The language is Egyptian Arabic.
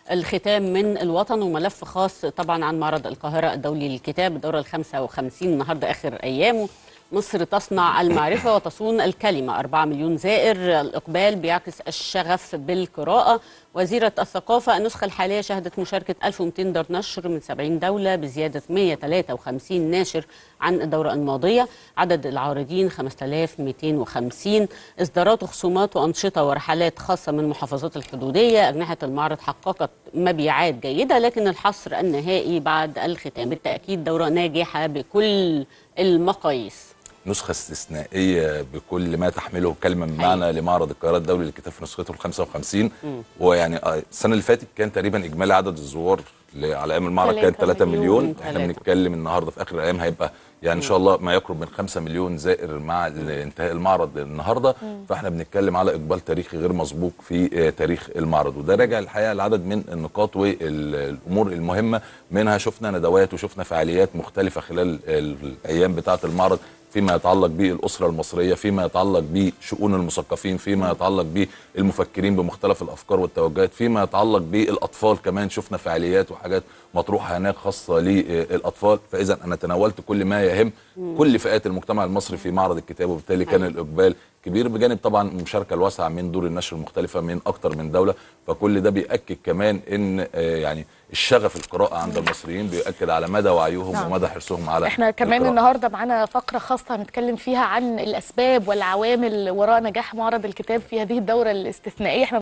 الختام من الوطن وملف خاص طبعا عن معرض القاهرة الدولي للكتاب الدورة ال 55 النهارده آخر أيامه مصر تصنع المعرفة وتصون الكلمة 4 مليون زائر الإقبال بيعكس الشغف بالقراءة وزيرة الثقافة النسخة الحالية شهدت مشاركة 1200 دار نشر من 70 دولة بزيادة 153 ناشر عن الدورة الماضية عدد العارضين 5250 إصدارات وخصومات وأنشطة ورحلات خاصة من المحافظات الحدودية أجنحة المعرض حققت مبيعات جيدة لكن الحصر النهائي بعد الختام بالتأكيد دورة ناجحة بكل المقاييس نسخة استثنائية بكل ما تحمله كلمة من معنى لمعرض القاهرة الدولي للكتاب في نسخته ال 55 ويعني آه، السنة اللي فاتت كان تقريبا إجمالي عدد الزوار ل- على أيام المعرض كان 3 3 مليون. مليون احنا تلاتة. بنتكلم النهارده في آخر الأيام هيبقى يعني إن شاء الله ما يقرب من 5 مليون زائر مع انتهاء المعرض النهارده فاحنا بنتكلم على إقبال تاريخي غير مسبوق في آه، تاريخ المعرض وده راجع الحقيقة لعدد من النقاط والأمور المهمة منها شفنا ندوات وشفنا فعاليات مختلفة خلال الأيام بتاعة المعرض فيما يتعلق بالاسره المصريه فيما يتعلق بشؤون المثقفين فيما يتعلق بالمفكرين بمختلف الافكار والتوجهات فيما يتعلق بالاطفال كمان شفنا فعاليات وحاجات مطروحه هناك خاصه للاطفال فاذا انا تناولت كل ما يهم كل فئات المجتمع المصري في معرض الكتاب وبالتالي كان أيوة. الاقبال كبير بجانب طبعا المشاركه الواسعه من دور النشر المختلفه من اكتر من دوله فكل ده بياكد كمان ان آه، يعني الشغف القراءه عند المصريين بيؤكد على مدى وعيهم نعم. ومدى حرصهم على احنا كمان القراءة. النهارده معانا فقره خاصه هنتكلم فيها عن الاسباب والعوامل وراء نجاح معرض الكتاب في هذه الدوره الاستثنائيه احنا